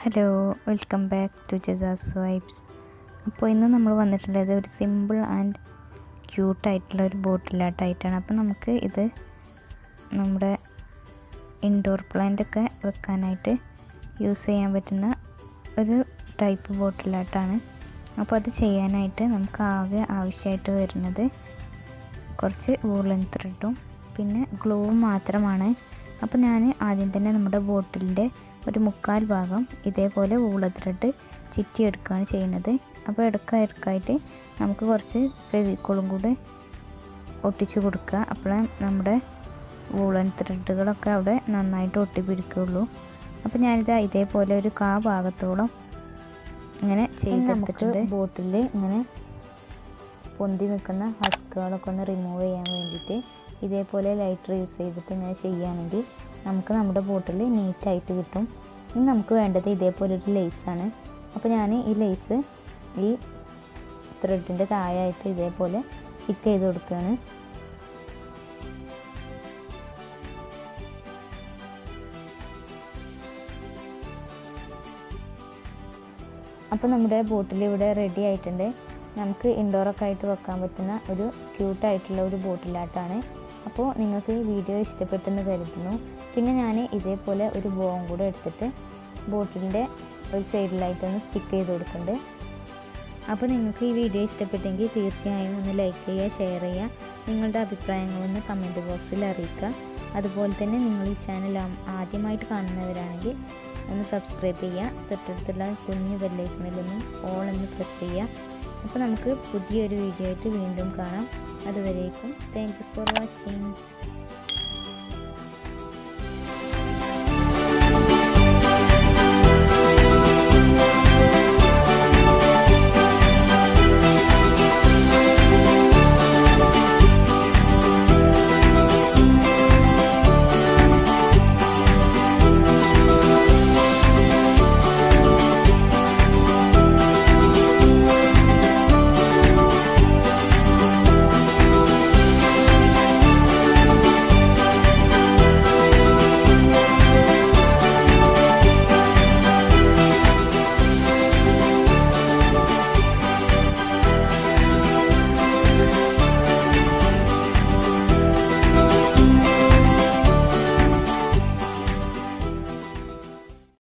hello welcome back to Jasas vibes അപ്പോൾ ഇന്ന് നമ്മൾ വന്നിട്ടുള്ളത് ഒരു സിമ്പിൾ ആൻഡ് ക്യൂട്ടായിട്ടുള്ള ഒരു ബോട്ടിലാട്ടായിട്ടാണ് അപ്പോൾ നമുക്ക് ഇത് നമ്മുടെ ഇൻഡോർ പ്ലാന്റ് ഒക്കെ വെക്കാനായിട്ട് യൂസ് ചെയ്യാൻ പറ്റുന്ന ഒരു ടൈപ്പ് ബോട്ടിലാട്ടാണ് അപ്പോൾ അത് ചെയ്യാനായിട്ട് നമുക്ക് ആകെ ആവശ്യമായിട്ട് വരുന്നത് കുറച്ച് വൂളൻ ത്രെഡും പിന്നെ ഗ്ലൂവും മാത്രമാണ് അപ്പോൾ ഞാൻ ആദ്യം തന്നെ നമ്മുടെ ബോട്ടിലിൻ്റെ ഒരു മുക്കാൽ ഭാഗം ഇതേപോലെ വൂള ത്രെഡ് ചിറ്റിയെടുക്കുകയാണ് ചെയ്യുന്നത് അപ്പോൾ ഇടയ്ക്ക ഇടയ്ക്കായിട്ട് നമുക്ക് കുറച്ച് ഫെവിക്കോളും കൂടെ ഒട്ടിച്ച് കൊടുക്കുക അപ്പോഴേ നമ്മുടെ വൂളൻ ത്രെഡുകളൊക്കെ അവിടെ നന്നായിട്ട് ഒട്ടിപ്പിടിക്കുകയുള്ളൂ അപ്പോൾ ഞാനിത് ഇതേപോലെ ഒരു കാ ഭാഗത്തോളം ഇങ്ങനെ ചെയ്തെടുത്തിട്ടുണ്ട് ബോട്ടിൽ ഇങ്ങനെ പൊന്തി നിൽക്കുന്ന ഹസ്കുകളൊക്കെ ഒന്ന് റിമൂവ് ചെയ്യാൻ വേണ്ടിയിട്ട് ഇതേപോലെ ലൈറ്റർ യൂസ് ചെയ്തിട്ട് ഇങ്ങനെ ചെയ്യുകയാണെങ്കിൽ നമുക്ക് നമ്മുടെ ബോട്ടിൽ നീറ്റായിട്ട് കിട്ടും ഇനി നമുക്ക് വേണ്ടത് ഇതേപോലെ ഒരു ലേസാണ് അപ്പോൾ ഞാൻ ഈ ലേസ് ഈ ത്രെഡിൻ്റെ താഴെയായിട്ട് ഇതേപോലെ സ്റ്റിക്ക് ചെയ്ത് കൊടുക്കുകയാണ് അപ്പോൾ നമ്മുടെ ബോട്ടിൽ ഇവിടെ റെഡി ആയിട്ടുണ്ട് നമുക്ക് ഇൻഡോറൊക്കെ ആയിട്ട് വെക്കാൻ പറ്റുന്ന ഒരു ക്യൂട്ടായിട്ടുള്ള ഒരു ബോട്ടിലാട്ടാണ് അപ്പോൾ നിങ്ങൾക്ക് ഈ വീഡിയോ ഇഷ്ടപ്പെട്ടെന്ന് കരുതുന്നു പിന്നെ ഞാൻ ഇതേപോലെ ഒരു ബോം കൂടെ എടുത്തിട്ട് ബോട്ടിലിൻ്റെ ഒരു സൈഡിലായിട്ടൊന്ന് സ്റ്റിക്ക് ചെയ്ത് കൊടുക്കുന്നുണ്ട് അപ്പോൾ നിങ്ങൾക്ക് ഈ വീഡിയോ ഇഷ്ടപ്പെട്ടെങ്കിൽ തീർച്ചയായും ഒന്ന് ലൈക്ക് ചെയ്യുക ഷെയർ ചെയ്യുക നിങ്ങളുടെ അഭിപ്രായങ്ങളൊന്ന് കമൻറ്റ് ബോക്സിൽ അറിയിക്കുക അതുപോലെ തന്നെ നിങ്ങൾ ഈ ചാനൽ ആദ്യമായിട്ട് കാണുന്നവരാണെങ്കിൽ ഒന്ന് സബ്സ്ക്രൈബ് ചെയ്യുക തൊട്ടടുത്തുള്ള കുഞ്ഞു ബെല്ലൈക്കണിലൊന്ന് ഓൾ എന്ന് പ്രസ് ചെയ്യുക അപ്പോൾ നമുക്ക് പുതിയൊരു വീഡിയോ ആയിട്ട് വീണ്ടും കാണാം അതുവരേക്കും താങ്ക് യു ഫോർ വാച്ചിങ്